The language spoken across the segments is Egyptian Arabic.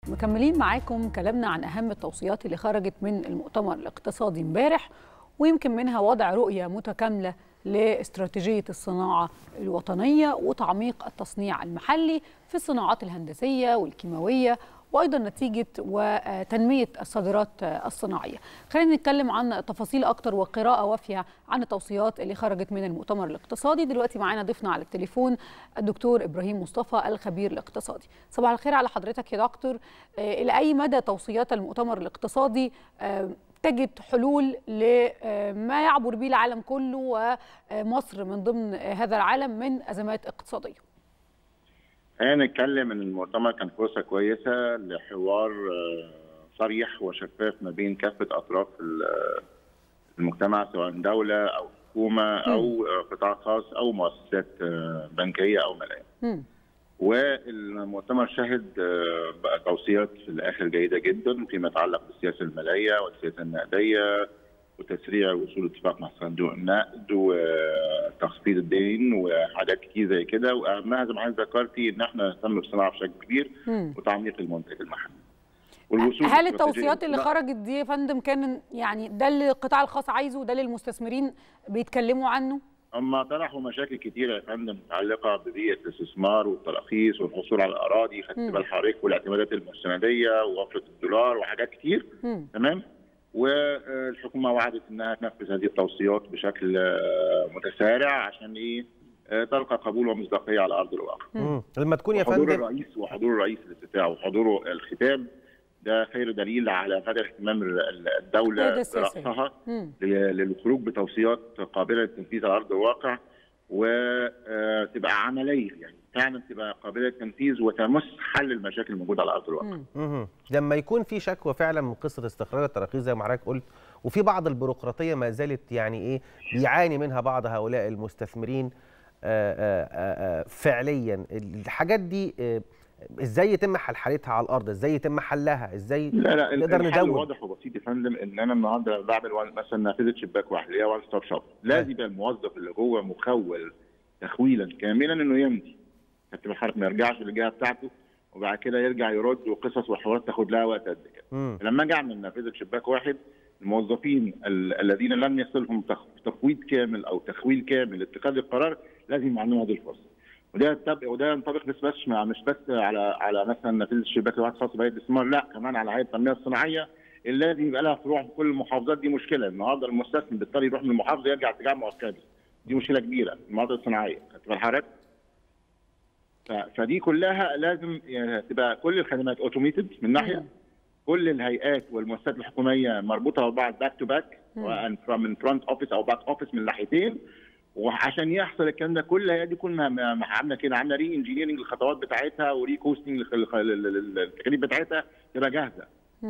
مكملين معاكم كلامنا عن أهم التوصيات اللي خرجت من المؤتمر الاقتصادي امبارح ويمكن منها وضع رؤية متكاملة لاستراتيجية الصناعة الوطنية وتعميق التصنيع المحلي في الصناعات الهندسية والكيماوية وايضا نتيجه وتنميه الصادرات الصناعيه. خلينا نتكلم عن تفاصيل اكتر وقراءه وافيه عن التوصيات اللي خرجت من المؤتمر الاقتصادي، دلوقتي معانا ضيفنا على التليفون الدكتور ابراهيم مصطفى الخبير الاقتصادي. صباح الخير على حضرتك يا دكتور، الى اي مدى توصيات المؤتمر الاقتصادي تجد حلول لما يعبر به العالم كله ومصر من ضمن هذا العالم من ازمات اقتصاديه؟ خلينا نتكلم ان المؤتمر كان فرصه كويسه لحوار صريح وشفاف ما بين كافه اطراف المجتمع سواء دوله او حكومه او قطاع خاص او مؤسسات بنكيه او ماليه. والمؤتمر شهد بقى توصيات في الاخر جيده جدا فيما يتعلق بالسياسه الماليه والسياسه النقديه وتسريع وصول اتفاق مع صندوق النقد وتخفيض الدين وحاجات كتير زي كده واهمها زي ما حضرتك ذكرتي ان احنا نهتم بالصناعه بشكل كبير وتعميق المنتج المحلي. هل التوصيات اللي خرجت دي يا فندم كان يعني ده اللي القطاع الخاص عايزه وده اللي المستثمرين بيتكلموا عنه؟ هم طرحوا مشاكل كتيره يا فندم متعلقه ببيئه الاستثمار والتراخيص والحصول على الاراضي خدت بال حضرتك والاعتمادات المستنديه ووفره الدولار وحاجات كتير تمام والحكومه وعدت انها تنفذ هذه التوصيات بشكل متسارع عشان ايه تلقى قبول ومصداقيه على ارض الواقع. لما تكون يا فندم حضور الرئيس وحضور الرئيس الافتتاح وحضوره الختام ده خير دليل على مدى اهتمام الدوله براسها للخروج بتوصيات قابله للتنفيذ على ارض الواقع وتبقى عمليه يعني فعلا تبقى قابله للتنفيذ وتمس حل المشاكل الموجوده على ارض الواقع. لما يكون في شكوى فعلا من قصه استخراج التراخيص زي ما حضرتك قلت وفي بعض البيروقراطيه ما زالت يعني ايه بيعاني منها بعض هؤلاء المستثمرين آآ آآ فعليا الحاجات دي ازاي يتم حلحلتها على الارض ازاي يتم حلها ازاي لا لا نقدر ندون واضح وبسيط يا فندم ان انا النهارده بعمل مثلا نافذه شباك واحد اللي هي وان ستوب شوب لازم يبقى الموظف اللي جوه مخول تخويلا كاملا انه يمضي حتى الحرف ما يرجعش للجهه بتاعته وبعد كده يرجع يرد وقصص وحوارات تاخد لها وقت قد كده لما اجي اعمل نافذه شباك واحد الموظفين الذين لم يصلهم تفويض كامل او تخويل كامل لاتخاذ القرار لازم يبقى عندهم هذه الفرصه وده وده ينطبق مش بس مش بس على على مثلا نافذه الشباك الواحد خاص بهيئه الاستثمار لا كمان على هيئه التنميه الصناعيه اللي لازم يبقى لها فروع في كل المحافظات دي مشكله النهارده المستثمر بيضطر يروح من المحافظه يرجع التجمع السادس دي مشكله كبيره المناطق الصناعيه خدت بال حضرتك؟ فدي كلها لازم يعني تبقى كل الخدمات اوتوميتد من ناحيه كل الهيئات والمؤسسات الحكوميه مربوطه ببعض باك تو باك من فرونت اوفيس او باك اوفيس من ناحيتين وعشان يحصل الكلام ده كل الهيئات دي تكون عامله كده عامله ري انجينيرنج للخطوات بتاعتها وري كوستنج للتكاليف بتاعتها تبقى جاهزه.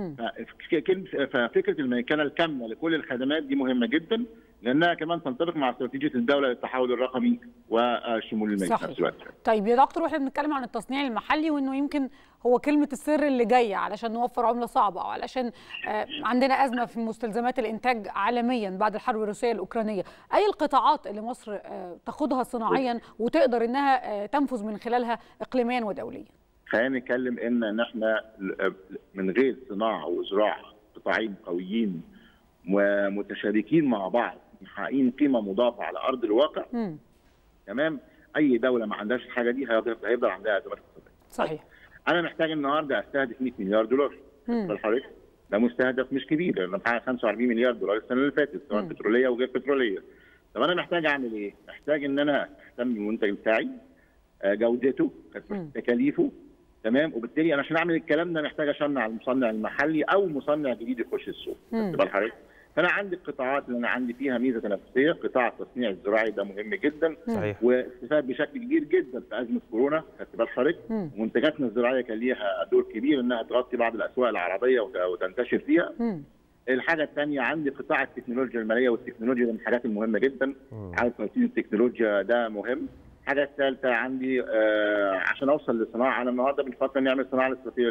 ففكره الميكنه الكامله لكل الخدمات دي مهمه جدا لانها كمان تنطبق مع استراتيجيه الدوله للتحول الرقمي والشمول المالي في نفس الوقت. طيب يا دكتور واحنا بنتكلم عن التصنيع المحلي وانه يمكن هو كلمه السر اللي جايه علشان نوفر عمله صعبه او علشان عندنا ازمه في مستلزمات الانتاج عالميا بعد الحرب الروسيه الاوكرانيه، اي القطاعات اللي مصر تاخدها صناعيا وتقدر انها تنفذ من خلالها اقليميا ودوليا؟ خلينا نتكلم ان ان احنا من غير صناعه وزراعه قطاعين قويين ومتشاركين مع بعض محققين قيمه مضافه على ارض الواقع م. تمام اي دوله ما عندهاش الحاجه دي هيفضل عندها ازمات اقتصاديه صحيح انا محتاج النهارده استهدف 100 مليار دولار حضرتك ده مستهدف مش كبير انا محقق 45 مليار دولار السنه اللي فاتت سواء بتروليه وغير بتروليه طب انا محتاج اعمل ايه؟ محتاج ان انا اهتم بالمنتج بتاعي جودته تكاليفه تمام وبالتالي انا عشان اعمل الكلام ده محتاج اشنع المصنع المحلي او مصنع جديد يخش السوق تبقى حضرتك فانا عندي القطاعات اللي انا عندي فيها ميزه تنافسيه قطاع التصنيع الزراعي ده مهم جدا صحيح واستفاد بشكل كبير جدا في ازمه كورونا خدت بال حضرتك منتجاتنا الزراعيه كان ليها دور كبير انها تغطي بعض الاسواق العربيه وتنتشر فيها م. الحاجه الثانيه عندي قطاع التكنولوجيا الماليه والتكنولوجيا من الحاجات المهمه جدا عارف التكنولوجيا ده مهم الحاجه الثالثه عندي آه عشان اوصل لصناعه انا النهارده بنفكر نعمل صناعه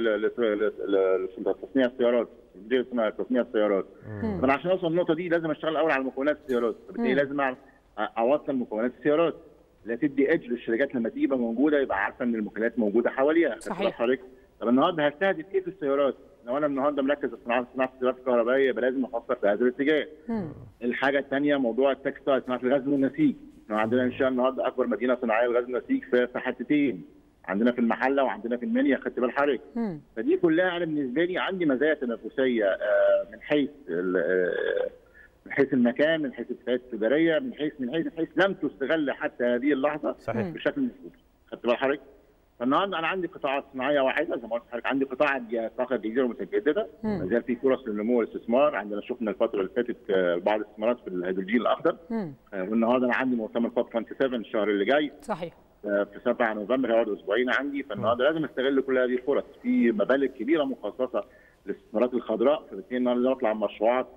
لتصنيع السيارات تصنيع السيارات طبعا عشان اوصل للنقطه دي لازم اشتغل الاول على مكونات السيارات فبالتالي لازم اوصل مكونات السيارات لا تدي ايدج للشركات لما تيجي موجوده يبقى عارفه ان المكونات موجوده حواليها صحيح طب النهارده هستهدف ايه في السيارات؟ لو انا النهارده مركز في صناعه صناعه السيارات الكهربائيه يبقى لازم افكر في هذا الاتجاه. مم. الحاجه الثانيه موضوع التكستايل صناعه الغزل والنسيج احنا عندنا ان شاء الله النهارده اكبر مدينه صناعيه للغزل والنسيج في في حتتين عندنا في المحله وعندنا في المنيا خدت بال حضرتك مم. فدي كلها انا بالنسبه لي عندي مزايا تنافسيه آه، من حيث ال- آه، من حيث المكان من حيث الفئات التجاريه من حيث من حيث من حيث لم تستغل حتى هذه اللحظه صحيح بشكل مظبوط خدت بال حضرتك فالنهارده انا عندي قطاعات صناعيه واحده زي ما قلت لحضرتك عندي قطاع الج- طاقه الجديده والمتجدده مم. ما زال في فرص للنمو والاستثمار عندنا شفنا الفتره اللي فاتت آه، بعض الاستثمارات في الهيدروجين الاخضر مم. آه، والنهارده انا عندي مؤتمر كوب 27 الشهر اللي جاي صحيح آه، في 7 نوفمبر هيقعد اسبوعين عندي فالنهارده لازم استغل كل هذه الفرص في مبالغ كبيره مخصصه للاستثمارات الخضراء فبالتالي النهارده نطلع مشروعات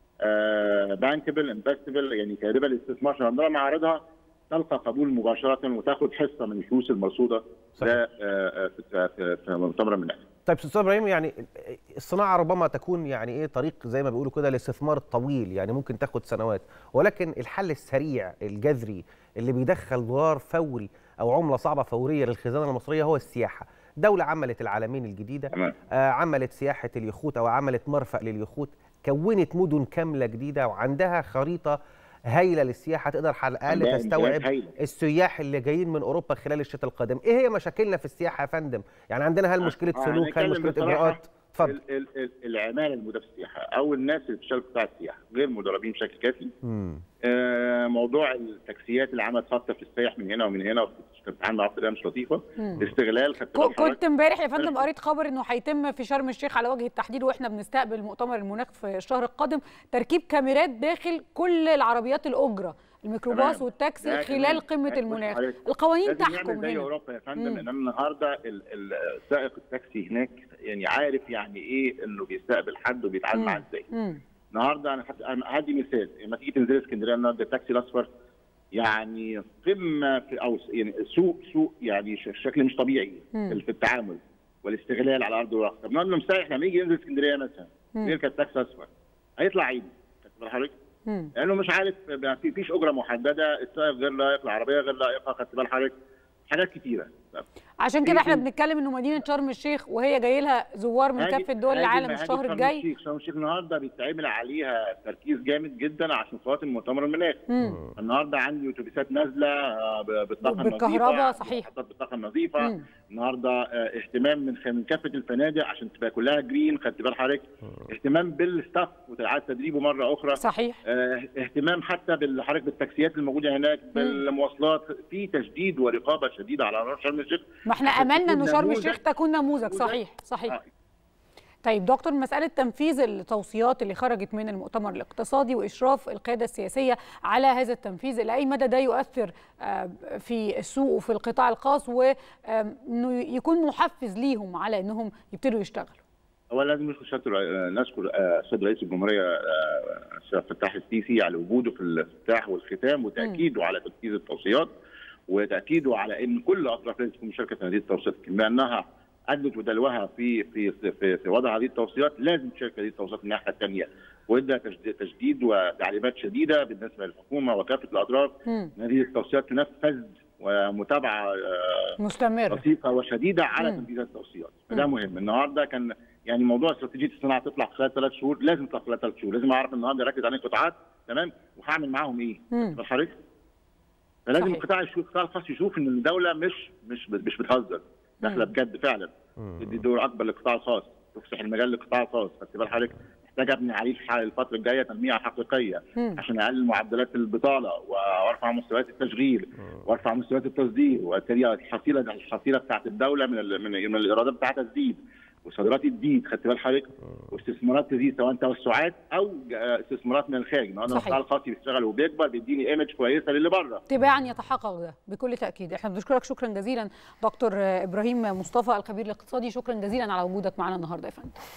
بانكبل انفستبل يعني كاربه للاستثمار عشان عندنا معارضها تلقى قبول مباشره وتاخد حصه من الفلوس المرصوده صحيح. ده آه، آه، في في- في مؤتمر من طيب استاذ ابراهيم يعني الصناعه ربما تكون يعني ايه طريق زي ما بيقولوا كده الاستثمار الطويل يعني ممكن تاخد سنوات ولكن الحل السريع الجذري اللي بيدخل دولار فوري او عمله صعبه فوريه للخزانه المصريه هو السياحه دولة عملت العالمين الجديدة تمام. آه عملت سياحة اليخوت أو عملت مرفأ لليخوت كونت مدن كاملة جديدة وعندها خريطة هايلة للسياحة تقدر على الأقل عندها تستوعب إمكانيات هايلة. السياح اللي جايين من أوروبا خلال الشتاء القادم إيه هي مشاكلنا في السياحة يا فندم يعني عندنا هل مشكلة آه، سلوك هل هنتكلم مشكلة بصراحة إجراءات اتفضل ال- ال- ال- العماله الموجوده في السياحه او الناس اللي بتشتغل في قطاع السياحه غير مدربين بشكل كافي مم. آه، موضوع التاكسيات اللي عملت خطه في السياح من هنا ومن هنا بتتعامل معاها بطريقه مش لطيفه استغلال خدت كو- بال حضرتك؟ كنت امبارح يا فندم قريت خبر انه هيتم في شرم الشيخ على وجه التحديد واحنا بنستقبل مؤتمر المناخ في الشهر القادم تركيب كاميرات داخل كل العربيات الاجره الميكروباص تمام. والتاكسي ده خلال كمان. قمه بص المناخ حضرتك، القوانين لازم تحكم نعمل زي هنا اوروبا يا فندم مم. ان انا النهارده ال- ال- سائق التاكسي هناك يعني عارف يعني ايه انه بيستقبل حد وبيتعامل مم. معاه ازاي مم. النهارده انا هت- أنا هدي مثال لما تيجي تنزل اسكندريه النهارده التاكسي الاصفر يعني قمه في او س- يعني سوق سوق يعني ش- شكل مش طبيعي مم. في التعامل والاستغلال على ارض الواقع طب النهارده مسايح لما يجي ينزل اسكندريه مثلا مم. يركب تاكسي اصفر هيطلع عيد خدت بال حضرتك؟ مم. لانه مش عارف ما في فيش اجره محدده السائق غير لائق العربيه غير لائقه خدت بال حضرتك حاجات كتيره عشان كده في- احنا في- بنتكلم انه مدينه شرم الشيخ وهي جاي لها زوار من هاجي- كافه دول هاجي- العالم هاجي الشهر شرم الجاي الشيخ شرم الشيخ النهارده بيتعمل عليها تركيز جامد جدا عشان خاطر مؤتمر المناخ مم. النهارده عندي اتوبيسات نازله آه، ب- بالطاقه بالكهرباء، النظيفة، صحيح. محطات بالطاقه النظيفه مم. النهارده آه، اهتمام من خ- من كافه الفنادق عشان تبقى كلها جرين خدت بال حضرتك اهتمام بالستاف وتعاد تدريبه مره اخرى صحيح آه، اهتمام حتى بالحركه بالتاكسيات الموجوده هناك بالمواصلات في تشديد ورقابه شديده على شرم الشيخ ما احنا عشان املنا انه تكون شرم نموذج- الشيخ تكون نموذج نموذج. صحيح صحيح آه. طيب دكتور مسألة تنفيذ التوصيات اللي خرجت من المؤتمر الاقتصادي وإشراف القيادة السياسية على هذا التنفيذ إلى أي مدى ده يؤثر آه، في السوق وفي القطاع الخاص وأنه يكون محفز ليهم على أنهم يبتدوا يشتغلوا اولا لازم نشكر سياده الرئي- نشكر آه، السيد رئيس الجمهوريه آه، السيد فتاح السيسي على وجوده في الافتتاح والختام وتاكيده على تنفيذ التوصيات وتاكيده على ان كل اطراف لازم تكون مشاركه في هذه التوصيات بما انها ادت ودلوها في في في, في وضع هذه التوصيات لازم تشارك هذه التوصيات من الناحيه الثانيه وادى تجد- تجديد وتعليمات شديده بالنسبه للحكومه وكافه الاطراف مم. ان هذه التوصيات تنفذ ومتابعه آه، مستمر وثيقه وشديده على مم. تنفيذ التوصيات فده مهم النهارده كان يعني موضوع استراتيجيه الصناعه تطلع خلال ثلاث شهور لازم تطلع خلال ثلاث شهور لازم اعرف النهارده اركز على القطاعات تمام وهعمل معاهم ايه مم. بالحريق فلازم صحيح. القطاع يشوف القطاع الخاص يشوف ان الدوله مش مش مش بتهزر داخله بجد فعلا تدي دور اكبر للقطاع الخاص تفسح المجال للقطاع الخاص خدت بال حضرتك محتاج ابني عليه الح- الفتره الجايه تنميه حقيقيه مم. عشان اقلل معدلات البطاله وارفع مستويات التشغيل وارفع مستويات التصدير وبالتالي الحصيله الحصيله بتاعت الدوله من ال- من, من الايرادات بتاعتها تزيد وصادرات تزيد خدت بال حضرتك واستثمارات تزيد سواء توسعات او آه، استثمارات من الخارج النهارده صحيح. القطاع الخاص بيشتغل وبيكبر بيديني ايمج كويسه للي بره تباعا يتحقق ده بكل تأكيد احنا بنشكرك شكرا جزيلا دكتور إبراهيم مصطفى الخبير الاقتصادي شكرا جزيلا على وجودك معنا النهاردة يا فندم